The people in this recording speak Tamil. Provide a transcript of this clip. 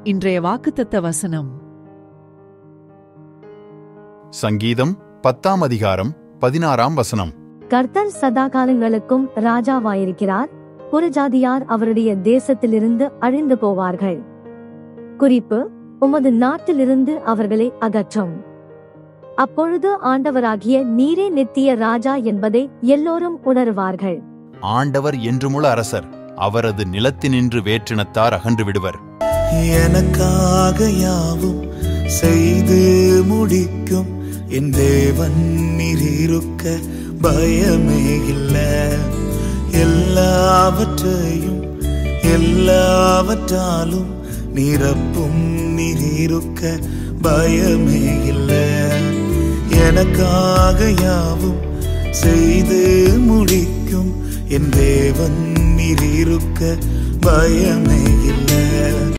இன்றைய வாக்குத்தத்த வசனம் சங்கீதம் பத்தாம் அதிகாரம் பதினாறாம் வசனம் கர்த்தர் சதா காலங்களுக்கும் ராஜாவாயிருக்கிறார் புறஜாதியார் அவருடைய தேசத்திலிருந்து அழிந்து போவார்கள் குறிப்பு உமது நாட்டிலிருந்து அவர்களை அகற்றும் அப்பொழுது ஆண்டவராகிய நீரே நித்திய ராஜா என்பதை எல்லோரும் உணருவார்கள் ஆண்டவர் என்றுமுள்ள அரசர் அவரது நிலத்தினின்று வேற்றினத்தார் அகன்று விடுவர் எனக்காக யாவும் செய்து முடிக்கும் என் தேவன் நீரிருக்க பயமே இல்ல எல்லாவற்றையும் எல்லாவற்றாலும் நிரப்பும் நீரிருக்க பயமே இல்ல எனக்காக யாவும் செய்து முடிக்கும் என் தேவன் நீரிருக்க பயமே